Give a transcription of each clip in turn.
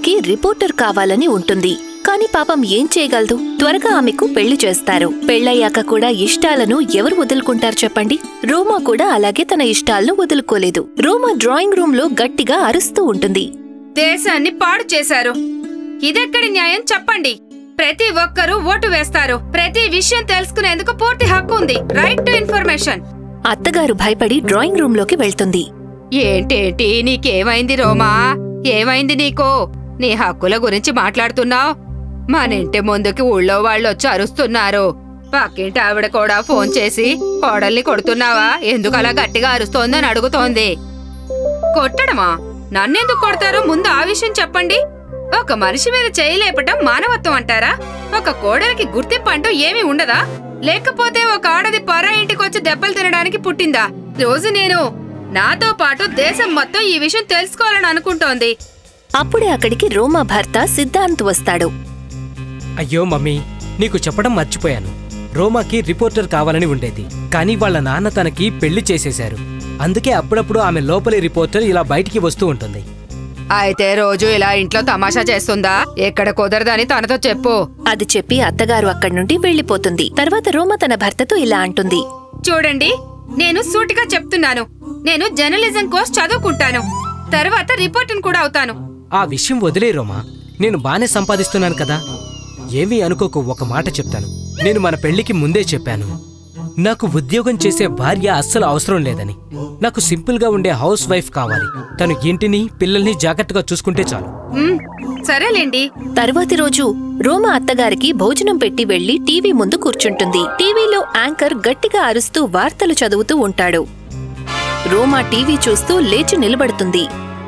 రోమాకి reporter కావాలని ఉంటుంది కాని పాపం ఏం చేయగలదు త్వరగా ఆమెకు పెళ్లి చేస్తారు పెళ్ళయ్యాక కూడా ఇష్టాలను ఎవరు వదులుకుంటారు చెప్పండి రోమా కూడా అలాగే తన ఇష్టాలను వదులుకోలేదు రోమా డ్రాయింగ్ రూమ్ లో గట్టిగా అరుస్తూ ఉంటుంది దేశాన్ని పాడు చేశారు ఇదెక్కడి న్యాయం చెప్పండి ప్రతి ఒక్కరూ ఓటు వేస్తారు ప్రతి విషయం తెలుసుకునేందుకు పూర్తి హక్కు ఉంది రైట్ టు ఇన్ఫర్మేషన్ అత్తగారు భయపడి డ్రాయింగ్ రూమ్ లోకి వెళ్తుంది ఏంటేంటి నీకేమైంది రోమా ఏమైంది నీకు నీ హక్కుల గురించి మాట్లాడుతున్నావు మన ఇంటి ముందుకి ఊళ్ళో వాళ్ళు వచ్చి అరుస్తున్నారు పక్కింటి ఆవిడ కూడా ఫోన్ చేసి కోడల్ని కొడుతున్నావా ఎందుకు అలా గట్టిగా అరుస్తోందని అడుగుతోంది కొట్టడమా నన్నెందుకు కొడతారో ముందు ఆ విషయం చెప్పండి ఒక మనిషి మీద చేయలేపటం మానవత్వం అంటారా ఒక కోడలికి గుర్తింపు అంటూ ఏమీ ఉండదా లేకపోతే ఒక ఆడది పరా ఇంటికొచ్చి దెబ్బలు తినడానికి పుట్టిందా రోజు నేను నాతో పాటు దేశం మొత్తం ఈ విషయం తెలుసుకోవాలని అనుకుంటోంది అప్పుడే అక్కడికి రోమా భర్త సిద్ధాంత్ వస్తాడు అయ్యో మమ్మీ నీకు చెప్పడం మర్చిపోయాను రోమాకి రిపోర్టర్ కావాలని ఉండేది కానీ వాళ్ళ నాన్న తనకి పెళ్లి చేసేశారు అందుకే అప్పుడప్పుడు ఆమె లోపలి రిపోర్టర్ ఇలా బయటికి వస్తూ ఉంటుంది అయితే రోజు ఇలా ఇంట్లో తమాషా చేస్తుందా ఎక్కడ కుదరదని తనతో చెప్పు అది చెప్పి అత్తగారు అక్కడి నుండి వెళ్లిపోతుంది తర్వాత రోమా తన భర్తతో ఇలా అంటుంది చూడండి నేను సూటిగా చెప్తున్నాను నేను జర్నలిజం కోర్స్ చదువుకుంటాను తర్వాత రిపోర్టర్ కూడా అవుతాను ఆ విషయం వదిలే రోమా నేను బానే సంపాదిస్తున్నాను కదా ఏమీ అనుకోకు ఒక మాట చెప్తాను నేను మన పెళ్లికి ముందే చెప్పాను నాకు ఉద్యోగం చేసే భార్య అస్సలు అవసరం లేదని నాకు సింపుల్గా ఉండే హౌస్ వైఫ్ కావాలి తను ఇంటిని పిల్లల్ని జాగ్రత్తగా చూసుకుంటే చాలు మ్, సరేలేండి తరువాతి రోజు రోమా అత్తగారికి భోజనం పెట్టి వెళ్లి టీవీ ముందు కూర్చుంటుంది టీవీలో యాంకర్ గట్టిగా అరుస్తూ వార్తలు చదువుతూ ఉంటాడు రోమా టీవీ చూస్తూ లేచి నిలబడుతుంది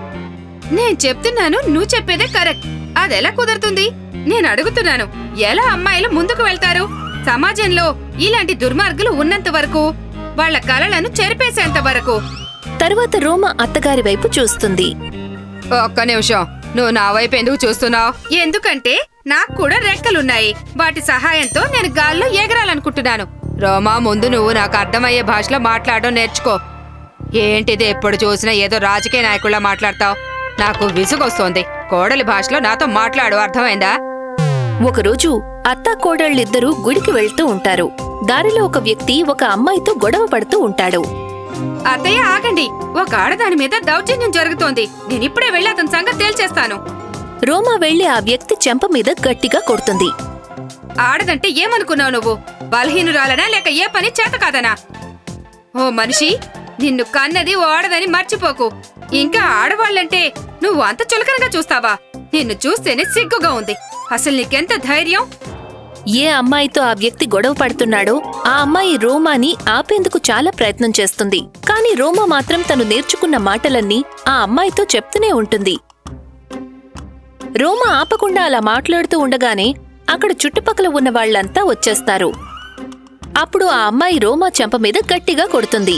నేను చెప్తున్నాను నువ్వు చెప్పేదే కరెక్ట్ అదెలా కుదురుతుంది నేను అడుగుతున్నాను ఎలా అమ్మాయిలు ముందుకు వెళ్తారు సమాజంలో ఇలాంటి దుర్మార్గులు ఉన్నంత వరకు వాళ్ళ కలలను చెరిపేసేంత వరకు తరువాత రోమా అత్తగారి వైపు చూస్తుంది ఒక్క నిమిషం నువ్వు నా వైపు ఎందుకు చూస్తున్నావు ఎందుకంటే నాకు కూడా రెక్కలున్నాయి వాటి సహాయంతో నేను గాల్లో ఎగరాలనుకుంటున్నాను రోమా ముందు నువ్వు నాకు అర్థమయ్యే భాషలో మాట్లాడడం నేర్చుకో ఏంటిది ఎప్పుడు చూసినా ఏదో రాజకీయ నాయకుల్లా మాట్లాడతావు నాకు విసుగొస్తోంది కోడలి భాషలో నాతో మాట్లాడు అర్థమైందా ఒకరోజు అత్తా కోడళ్ళిద్దరూ గుడికి వెళ్తూ ఉంటారు దారిలో ఒక వ్యక్తి ఒక అమ్మాయితో గొడవ పడుతూ ఉంటాడు అత్తయ్య ఆగండి ఒక ఆడదాని మీద దౌర్జన్యం జరుగుతోంది నేను ఇప్పుడే వెళ్ళి అతని సంగతి తేల్చేస్తాను రోమా వెళ్లి ఆ వ్యక్తి చెంప మీద గట్టిగా కొడుతుంది ఆడదంటే ఏమనుకున్నావు నువ్వు బలహీనురాలనా లేక ఏ పని చేత కాదనా ఓ మనిషి నిన్ను కన్నది ఓ ఆడదని మర్చిపోకు ఇంకా ఆడవాళ్ళంటే నువ్వు అంత చులకనగా చూస్తావా నిన్ను చూస్తేనే సిగ్గుగా ఉంది అసలు నీకెంత ధైర్యం ఏ అమ్మాయితో ఆ వ్యక్తి గొడవ పడుతున్నాడో ఆ అమ్మాయి రోమాని ఆపేందుకు చాలా ప్రయత్నం చేస్తుంది కానీ రోమా మాత్రం తను నేర్చుకున్న మాటలన్నీ ఆ అమ్మాయితో చెప్తూనే ఉంటుంది రోమా ఆపకుండా అలా మాట్లాడుతూ ఉండగానే అక్కడ చుట్టుపక్కల ఉన్న వాళ్ళంతా వచ్చేస్తారు అప్పుడు ఆ అమ్మాయి రోమా చెంప మీద గట్టిగా కొడుతుంది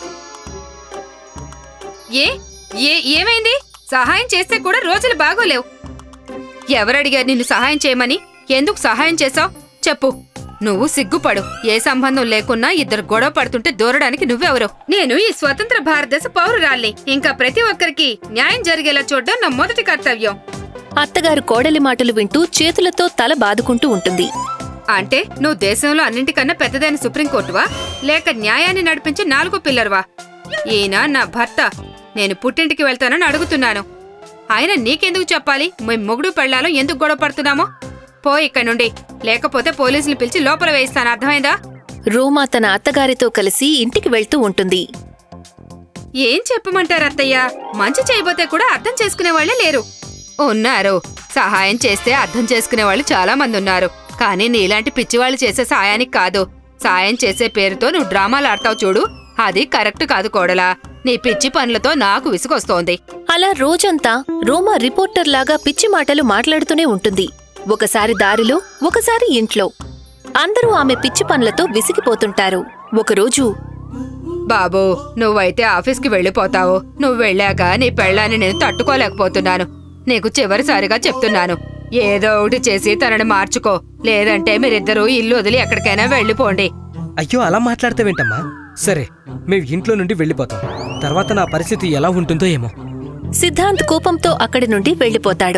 ఏ ఏ ఏమైంది సహాయం చేస్తే కూడా రోజులు బాగోలేవు ఎవరడిగారు నిన్ను సహాయం చేయమని ఎందుకు సహాయం చేశావు చెప్పు నువ్వు సిగ్గుపడు ఏ సంబంధం లేకున్నా ఇద్దరు గొడవ పడుతుంటే దూరడానికి నువ్వెవరు నేను ఈ స్వతంత్ర భారతదేశ పౌరురాల్ని ఇంకా ప్రతి ఒక్కరికి న్యాయం జరిగేలా చూడడం నా మొదటి కర్తవ్యం అత్తగారు కోడలి మాటలు వింటూ చేతులతో తల బాదుకుంటూ ఉంటుంది అంటే నువ్వు దేశంలో అన్నింటికన్నా పెద్దదైన సుప్రీంకోర్టువా లేక న్యాయాన్ని నడిపించే నాలుగో పిల్లర్వా ఈయన నా భర్త నేను పుట్టింటికి వెళ్తానని అడుగుతున్నాను ఆయన నీకెందుకు చెప్పాలి మేము మొగుడు పెళ్ళాలో ఎందుకు గొడవ పడుతున్నామో పో ఇక్కడి నుండి లేకపోతే పోలీసులు పిలిచి లోపల వేయిస్తాను అర్థమైందా రోమా తన అత్తగారితో కలిసి ఇంటికి వెళ్తూ ఉంటుంది ఏం చెప్పమంటారు అత్తయ్య మంచి చేయబోతే కూడా అర్థం చేసుకునే వాళ్ళే లేరు ఉన్నారు సహాయం చేస్తే అర్థం చేసుకునే వాళ్ళు చాలా మంది ఉన్నారు కానీ నీలాంటి పిచ్చివాళ్ళు చేసే సాయానికి కాదు సాయం చేసే పేరుతో నువ్వు డ్రామాలు ఆడతావు చూడు అది కరెక్ట్ కాదు కోడలా నీ పిచ్చి పనులతో నాకు విసుగొస్తోంది అలా రోజంతా రోమా రిపోర్టర్ లాగా పిచ్చి మాటలు మాట్లాడుతూనే ఉంటుంది ఒకసారి దారిలో ఒకసారి ఇంట్లో అందరూ ఆమె పిచ్చి పనులతో విసిగిపోతుంటారు ఒకరోజు బాబు నువ్వైతే ఆఫీస్కి వెళ్ళిపోతావు నువ్వు వెళ్ళాక నీ పెళ్ళాన్ని నేను తట్టుకోలేకపోతున్నాను నీకు చివరిసారిగా చెప్తున్నాను ఏదో ఒకటి చేసి తనని మార్చుకో లేదంటే మీరిద్దరూ ఇల్లు వదిలి ఎక్కడికైనా వెళ్ళిపోండి అయ్యో అలా మాట్లాడతావేంటమ్మా సరే మేము ఇంట్లో నుండి వెళ్ళిపోతాం తర్వాత నా పరిస్థితి ఎలా ఉంటుందో ఏమో సిద్ధాంత్ కోపంతో అక్కడి నుండి వెళ్లిపోతాడు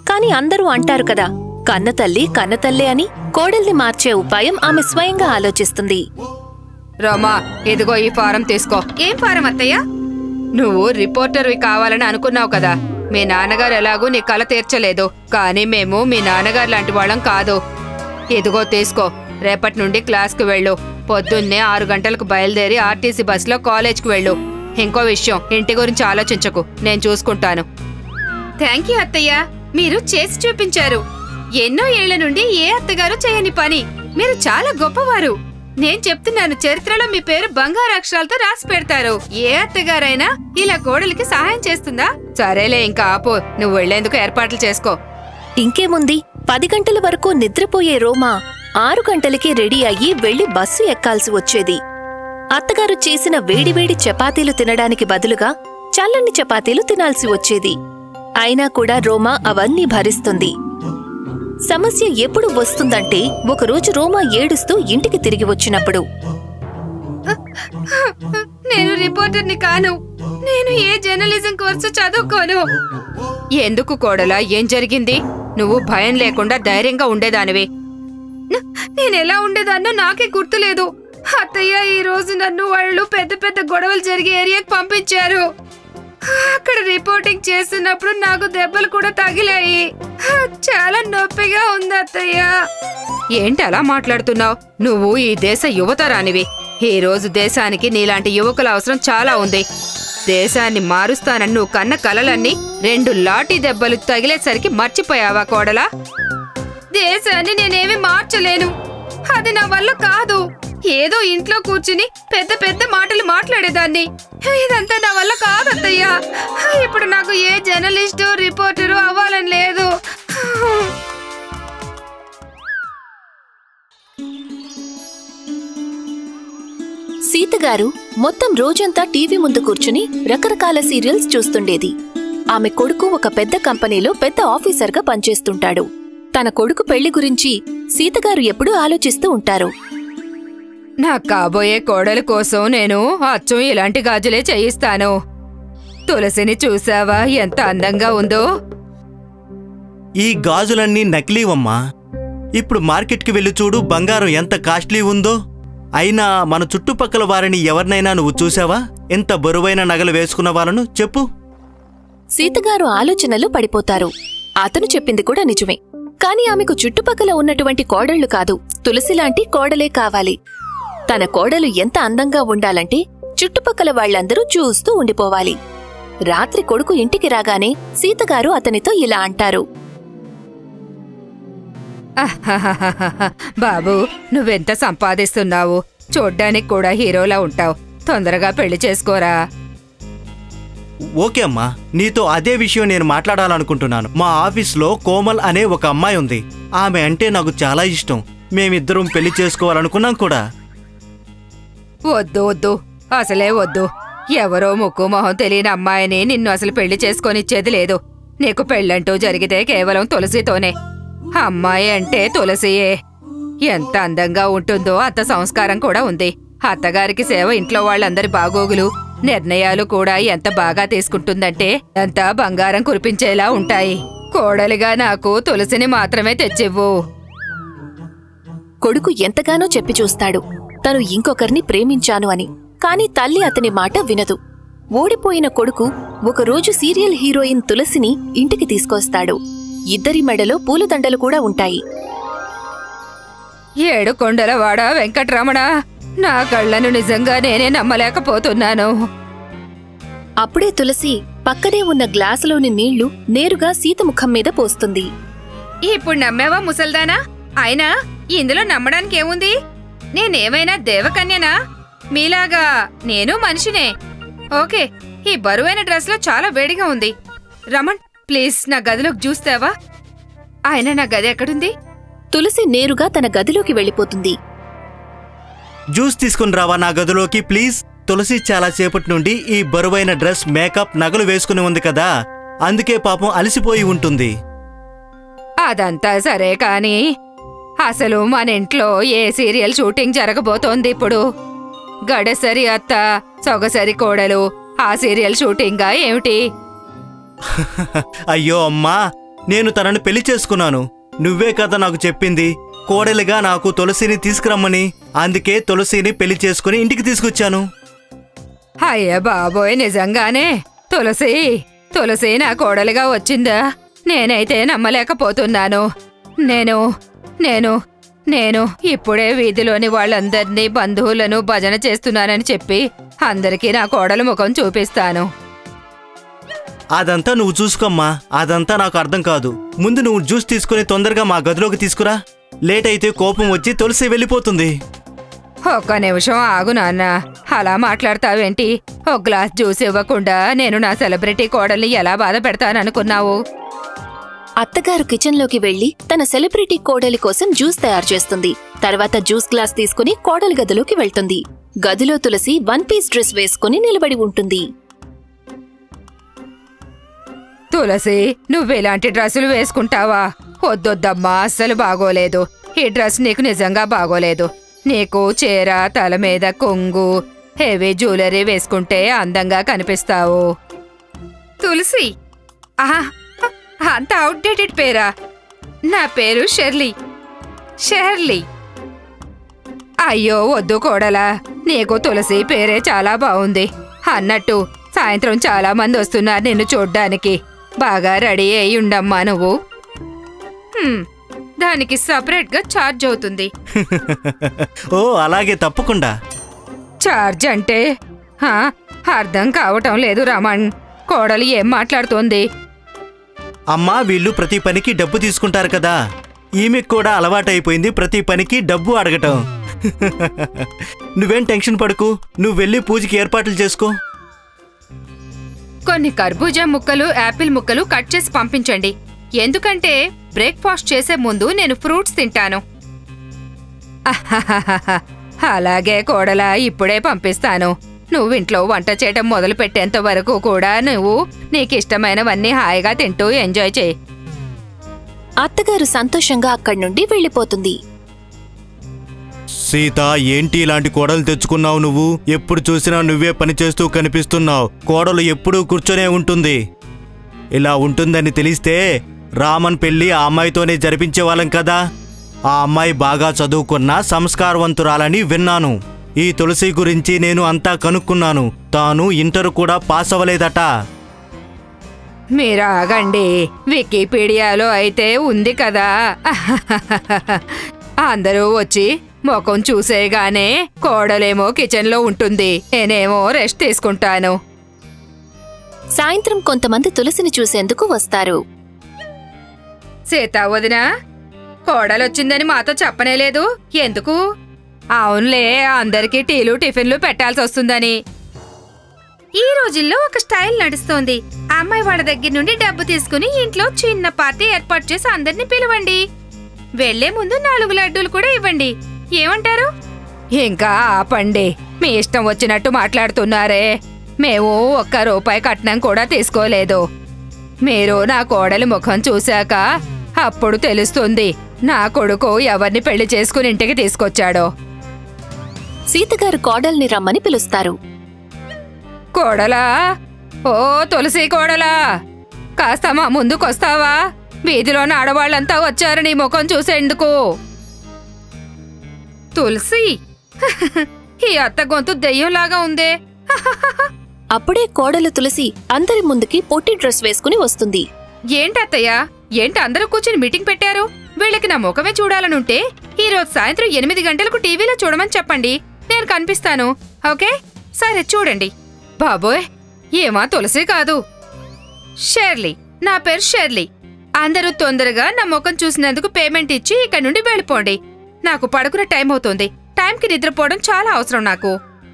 కాని అందరూ అంటారు కదా కన్నతల్లి కన్నతల్లే అని కోడల్ని మార్చే ఉపాయం ఆమె స్వయంగా ఆలోచిస్తుంది రోమా ఇదిగో ఈ ఫారం తీసుకో ఏం ఫారం అత్తయ్య నువ్వు రిపోర్టర్వి కావాలని అనుకున్నావు కదా మీ నాన్నగారు ఎలాగూ నీ కల తీర్చలేదు కానీ మేము మీ నాన్నగారు లాంటి వాళ్ళం కాదు ఇదిగో తీసుకో రేపటి నుండి క్లాస్కి వెళ్ళు పొద్దున్నే ఆరు గంటలకు బయలుదేరి ఆర్టీసీ బస్సులో కాలేజ్కి వెళ్ళు ఇంకో విషయం ఇంటి గురించి ఆలోచించకు నేను చూసుకుంటాను థ్యాంక్ యూ అత్తయ్య మీరు చేసి చూపించారు ఎన్నో ఏళ్ల నుండి ఏ అత్తగారు చేయని పని మీరు చాలా గొప్పవారు నేను చెప్తున్నాను చరిత్రలో మీ పేరు బంగారు అక్షరాలతో రాసి పెడతారు ఏ అత్తగారైనా ఇలా కోడలికి సహాయం చేస్తుందా సరేలే ఇంకా ఆపు నువ్వు వెళ్లేందుకు ఏర్పాట్లు చేసుకో ఇంకేముంది పది గంటల వరకు నిద్రపోయే రోమా ఆరు గంటలకి రెడీ అయ్యి వెళ్లి బస్సు ఎక్కాల్సి వచ్చేది అత్తగారు చేసిన వేడివేడి చపాతీలు తినడానికి బదులుగా చల్లని చపాతీలు తినాల్సి వచ్చేది అయినా కూడా రోమా అవన్నీ భరిస్తుంది సమస్య ఎప్పుడు వస్తుందంటే ఒకరోజు రోమా ఏడుస్తూ ఇంటికి తిరిగి వచ్చినప్పుడు నేను రిపోర్టర్ని కాను నేను ఏ జర్నలిజం కోర్సు చదువుకోను ఎందుకు కోడలా ఏం జరిగింది నువ్వు భయం లేకుండా ధైర్యంగా ఉండేదానివి న- నేనెలా ఉండేదాన్నో నాకే గుర్తులేదు అత్తయ్య ఈ రోజు నన్ను వాళ్ళు పెద్ద పెద్ద గొడవలు జరిగే ఏరియాకి పంపించారు అక్కడ రిపోర్టింగ్ చేస్తున్నప్పుడు నాకు దెబ్బలు కూడా తగిలాయి చాలా నొప్పిగా ఉంది అత్తయ్య ఏంటి అలా మాట్లాడుతున్నావు నువ్వు ఈ దేశ యువతరానివి ఈ రోజు దేశానికి నీలాంటి యువకుల అవసరం చాలా ఉంది దేశాన్ని మారుస్తానని నువ్వు కన్న కలలన్నీ రెండు లాఠీ దెబ్బలు తగిలేసరికి మర్చిపోయావా కోడలా దేశాన్ని నేనేమి మార్చలేను అది నా వల్ల కాదు ఏదో ఇంట్లో కూర్చుని పెద్ద పెద్ద మాటలు మాట్లాడేదాన్ని ఇదంతా నా వల్ల కాదు అత్తయ్య ఇప్పుడు నాకు ఏ జర్నలిస్టు రిపోర్టరు అవ్వాలని లేదు సీతగారు మొత్తం రోజంతా టీవీ ముందు కూర్చుని రకరకాల సీరియల్స్ చూస్తుండేది ఆమె కొడుకు ఒక పెద్ద కంపెనీలో పెద్ద ఆఫీసర్గా పనిచేస్తుంటాడు తన కొడుకు పెళ్లి గురించి సీతగారు ఎప్పుడూ ఆలోచిస్తూ ఉంటారు నా కాబోయే కోడల కోసం నేను అచ్చం ఇలాంటి గాజులే చేయిస్తాను తులసిని చూసావా ఎంత అందంగా ఉందో ఈ గాజులన్నీ నకిలీవమ్మా ఇప్పుడు మార్కెట్కి వెళ్ళి చూడు బంగారం ఎంత కాస్ట్లీ ఉందో అయినా మన చుట్టుపక్కల వారిని ఎవరినైనా నువ్వు చూసావా ఎంత బరువైన నగలు వేసుకున్న వాళ్ళను చెప్పు సీతగారు ఆలోచనలు పడిపోతారు అతను చెప్పింది కూడా నిజమే కాని ఆమెకు చుట్టుపక్కల ఉన్నటువంటి కోడళ్లు కాదు తులసిలాంటి కోడలే కావాలి తన కోడలు ఎంత అందంగా ఉండాలంటే చుట్టుపక్కల వాళ్ళందరూ చూస్తూ ఉండిపోవాలి రాత్రి కొడుకు ఇంటికి రాగానే సీతగారు అతనితో ఇలా అంటారు అహ్హహహహహ. బాబు నువ్వెంత సంపాదిస్తున్నావు చూడ్డానికి కూడా హీరోలా ఉంటావు తొందరగా పెళ్లి చేసుకోరా ఓకే అమ్మా నీతో అదే విషయం నేను మాట్లాడాలనుకుంటున్నాను మా ఆఫీస్లో కోమల్ అనే ఒక అమ్మాయి ఉంది ఆమె అంటే నాకు చాలా ఇష్టం మేమిద్దరం పెళ్లి చేసుకోవాలనుకున్నాం కూడా వద్దు వద్దు అసలే వద్దు ఎవరో ముక్కు మొహం తెలియని అమ్మాయిని నిన్ను అసలు పెళ్లి చేసుకొనిచ్చేది లేదు నీకు పెళ్ళంటూ జరిగితే కేవలం తులసితోనే అమ్మాయి అంటే తులసియే ఎంత అందంగా ఉంటుందో అత్త సంస్కారం కూడా ఉంది అత్తగారికి సేవ ఇంట్లో వాళ్ళందరి బాగోగులు నిర్ణయాలు కూడా ఎంత బాగా తీసుకుంటుందంటే ఎంత బంగారం కురిపించేలా ఉంటాయి కోడలిగా నాకు తులసిని మాత్రమే తెచ్చివ్వు కొడుకు ఎంతగానో చెప్పి చూస్తాడు తను ఇంకొకరిని ప్రేమించాను అని కాని తల్లి అతని మాట వినదు ఓడిపోయిన కొడుకు ఒకరోజు సీరియల్ హీరోయిన్ తులసిని ఇంటికి తీసుకొస్తాడు ఇద్దరి మెడలో పూలదండలు కూడా ఉంటాయి ఏడు కొండలవాడ వెంకట్రమణ నా కళ్ళను నిజంగా నేనే నమ్మలేకపోతున్నాను అప్పుడే తులసి పక్కనే ఉన్న గ్లాసులోని నీళ్లు నేరుగా సీత ముఖం మీద పోస్తుంది ఇప్పుడు నమ్మావా ముసల్దానా అయినా ఇందులో నమ్మడానికి ఏముంది నేనేమైనా దేవకన్యనా మీలాగా నేను మనిషినే ఓకే ఈ బరువైన డ్రెస్లో చాలా వేడిగా ఉంది రమణ్ ప్లీజ్ నా గదిలోకి చూస్తావా ఆయన నా గది ఎక్కడుంది తులసి నేరుగా తన గదిలోకి వెళ్ళిపోతుంది జ్యూస్ తీసుకుని రావా నా గదిలోకి ప్లీజ్ తులసి చాలా సేపటి నుండి ఈ బరువైన డ్రెస్ మేకప్ నగలు వేసుకుని ఉంది కదా అందుకే పాపం అలసిపోయి ఉంటుంది అదంతా సరే కాని అసలు మన ఇంట్లో ఏ సీరియల్ షూటింగ్ జరగబోతోంది ఇప్పుడు గడసరి అత్త సొగసరి కోడలు ఆ సీరియల్ షూటింగా ఏమిటి అయ్యో అమ్మా నేను తనను పెళ్లి చేసుకున్నాను నువ్వే కదా నాకు చెప్పింది కోడలిగా నాకు తులసిని తీసుకురమ్మని అందుకే తులసిని పెళ్లి చేసుకుని ఇంటికి తీసుకొచ్చాను అయ్య బాబోయ్ నిజంగానే తులసి తులసి నా కోడలిగా వచ్చిందా నేనైతే నమ్మలేకపోతున్నాను నేను నేను నేను ఇప్పుడే వీధిలోని వాళ్ళందరినీ బంధువులను భజన చేస్తున్నానని చెప్పి అందరికీ నా కోడలు ముఖం చూపిస్తాను అదంతా నువ్వు చూసుకోమ్మా అదంతా నాకు అర్థం కాదు ముందు నువ్వు జ్యూస్ తీసుకుని తొందరగా మా గదిలోకి తీసుకురా లేట్ అయితే కోపం వచ్చి తులసి వెళ్ళిపోతుంది ఒక్క నిమిషం ఆగు నాన్న అలా మాట్లాడతావేంటి ఒక గ్లాస్ జ్యూస్ ఇవ్వకుండా నేను నా సెలబ్రిటీ కోడల్ని ఎలా బాధ పెడతాననుకున్నావు అత్తగారు కిచెన్లోకి వెళ్లి తన సెలబ్రిటీ కోడలి కోసం జ్యూస్ తయారు చేస్తుంది తర్వాత జ్యూస్ గ్లాస్ తీసుకుని కోడలి గదిలోకి వెళ్తుంది గదిలో తులసి వన్ పీస్ డ్రెస్ వేసుకుని నిలబడి ఉంటుంది తులసి నువ్వెలాంటి డ్రెస్సులు వేసుకుంటావా వద్దొద్దమ్మా అస్సలు బాగోలేదు ఈ డ్రెస్ నీకు నిజంగా బాగోలేదు నీకు చీర తల మీద కొంగు హెవీ జ్యువెలరీ వేసుకుంటే అందంగా కనిపిస్తావు తులసి ఆహా అంత అవుట్డేటెడ్ పేరా నా పేరు షెర్లీ షెర్లీ అయ్యో వద్దు కోడలా నీకు తులసి పేరే చాలా బాగుంది అన్నట్టు సాయంత్రం చాలా మంది వస్తున్నారు నిన్ను చూడ్డానికి బాగా రెడీ అయి ఉండమ్మా నువ్వు హ్మ్, దానికి సపరేట్గా ఛార్జ్ అవుతుంది ఓ అలాగే తప్పకుండా ఛార్జ్ అంటే హా, అర్థం కావటం లేదు రమణ్ కోడలు ఏం మాట్లాడుతోంది అమ్మా వీళ్ళు ప్రతి పనికి డబ్బు తీసుకుంటారు కదా ఈమెకు కూడా అలవాటైపోయింది ప్రతి పనికి డబ్బు అడగటం నువ్వేం టెన్షన్ పడకు నువ్వు వెళ్ళి పూజకి ఏర్పాట్లు చేసుకో కొన్ని కర్బూజా ముక్కలు యాపిల్ ముక్కలు కట్ చేసి పంపించండి ఎందుకంటే బ్రేక్ఫాస్ట్ చేసే ముందు నేను ఫ్రూట్స్ తింటాను అహహహహ. అలాగే కోడలా ఇప్పుడే పంపిస్తాను నువ్వు ఇంట్లో వంట చేయటం మొదలు పెట్టేంత వరకు కూడా నువ్వు నీకిష్టమైనవన్నీ హాయిగా తింటూ ఎంజాయ్ చేయి అత్తగారు సంతోషంగా అక్కడి నుండి వెళ్లిపోతుంది సీత ఏంటి ఇలాంటి కోడలు తెచ్చుకున్నావు నువ్వు ఎప్పుడు చూసినా నువ్వే పని చేస్తూ కనిపిస్తున్నావు కోడలు ఎప్పుడూ కూర్చొనే ఉంటుంది ఇలా ఉంటుందని తెలిస్తే రామన్ పెళ్లి ఆ అమ్మాయితోనే జరిపించేవాళ్ళం కదా ఆ అమ్మాయి బాగా చదువుకున్న సంస్కారవంతురాలని విన్నాను ఈ తులసి గురించి నేను అంతా కనుక్కున్నాను తాను ఇంటర్ కూడా పాస్ అవ్వలేదట మీరు ఆగండి వికీపీడియాలో అయితే ఉంది కదా అందరూ వచ్చి ముఖం చూసేగానే కోడలేమో కిచెన్లో ఉంటుంది నేనేమో రెస్ట్ తీసుకుంటాను సాయంత్రం కొంతమంది తులసిని చూసేందుకు వస్తారు సీతా వదినా కోడలొచ్చిందని మాతో చెప్పనే లేదు ఎందుకు అవునులే అందరికీ టీలు టిఫిన్లు పెట్టాల్సి వస్తుందని ఈ రోజుల్లో ఒక స్టైల్ నడుస్తోంది అమ్మాయి వాళ్ళ దగ్గర నుండి డబ్బు తీసుకుని ఇంట్లో చిన్న పార్టీ ఏర్పాటు చేసి అందరినీ పిలవండి వెళ్లే ముందు నాలుగు లడ్డూలు కూడా ఇవ్వండి ఏమంటారు ఇంకా ఆపండి మీ ఇష్టం వచ్చినట్టు మాట్లాడుతున్నారే మేము ఒక్క రూపాయి కట్నం కూడా తీసుకోలేదు మీరు నా కోడలి ముఖం చూశాక అప్పుడు తెలుస్తుంది నా కొడుకు ఎవరిని పెళ్లి చేసుకుని ఇంటికి తీసుకొచ్చాడో సీతగారు కోడల్ని రమ్మని పిలుస్తారు కోడలా ఓ తులసి కోడలా కాస్త మా ముందుకొస్తావా వీధిలోని ఆడవాళ్ళంతా వచ్చారు నీ ముఖం చూసేందుకు తులసి ఈ అత్త గొంతు దెయ్యంలాగా ఉందే అప్పుడే కోడలు తులసి అందరి ముందుకి పొట్టి డ్రెస్ వేసుకుని వస్తుంది ఏంటత్తయ్య ఏంటి అందరూ కూర్చుని మీటింగ్ పెట్టారు వీళ్ళకి నా ముఖమే చూడాలనుంటే ఈ రోజు సాయంత్రం ఎనిమిది గంటలకు టీవీలో చూడమని చెప్పండి నేను కనిపిస్తాను ఓకే సరే చూడండి బాబోయ్ ఏమా తులసి కాదు షెర్లీ నా పేరు షెర్లీ అందరూ తొందరగా నా ముఖం చూసినందుకు పేమెంట్ ఇచ్చి ఇక్కడి నుండి వెళ్ళిపోండి నాకు పడుకునే టైం అవుతుంది టైంకి నిద్రపోవడం చాలా అవసరం నాకు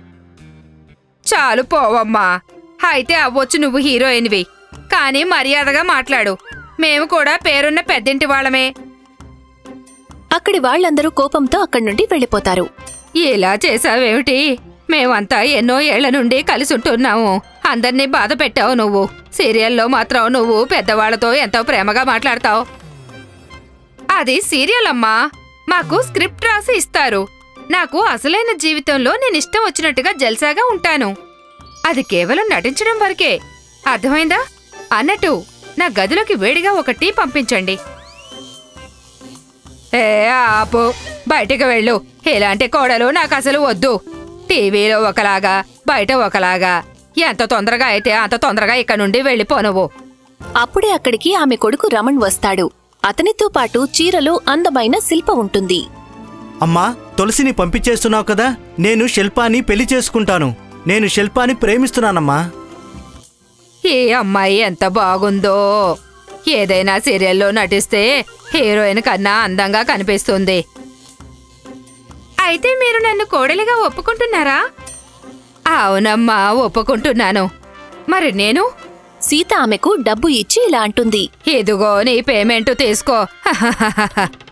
చాలు పోవమ్మా అయితే అవ్వచ్చు నువ్వు హీరోయిన్వి కానీ మర్యాదగా మాట్లాడు మేము కూడా పేరున్న పెద్దింటి వాళ్ళమే అక్కడి వాళ్ళందరూ కోపంతో అక్కడి నుండి వెళ్ళిపోతారు ఇలా చేసావేమిటి మేమంతా ఎన్నో ఏళ్ల నుండి కలిసి ఉంటున్నాము అందర్నీ బాధ పెట్టావు నువ్వు సీరియల్లో మాత్రం నువ్వు పెద్దవాళ్లతో ఎంతో ప్రేమగా మాట్లాడతావు అది సీరియల్ అమ్మా మాకు స్క్రిప్ట్ రాసి ఇస్తారు నాకు అసలైన జీవితంలో నేను ఇష్టం వచ్చినట్టుగా జల్సాగా ఉంటాను అది కేవలం నటించడం వరకే అర్థమైందా అన్నట్టు నా గదిలోకి వేడిగా ఒక టీ పంపించండి ఏ ఆపు బయటికి వెళ్ళు ఇలాంటి కోడలు నాకు అసలు వద్దు టీవీలో ఒకలాగా బయట ఒకలాగా ఎంత తొందరగా అయితే అంత తొందరగా ఇక్కడ నుండి వెళ్ళిపో నువ్వు అప్పుడే అక్కడికి ఆమె కొడుకు రమణ్ వస్తాడు అతనితో పాటు చీరలో అందమైన శిల్ప ఉంటుంది అమ్మా తులసిని పంపించేస్తున్నావు కదా నేను శిల్పాని పెళ్లి చేసుకుంటాను నేను శిల్పాని ప్రేమిస్తున్నానమ్మా ఈ అమ్మాయి ఎంత బాగుందో ఏదైనా సీరియల్లో నటిస్తే హీరోయిన్ కన్నా అందంగా కనిపిస్తుంది అయితే మీరు నన్ను కోడలిగా ఒప్పుకుంటున్నారా అవునమ్మా ఒప్పుకుంటున్నాను మరి నేను సీత ఆమెకు డబ్బు ఇచ్చి ఇలా అంటుంది ఇదిగో నీ పేమెంట్ తీసుకో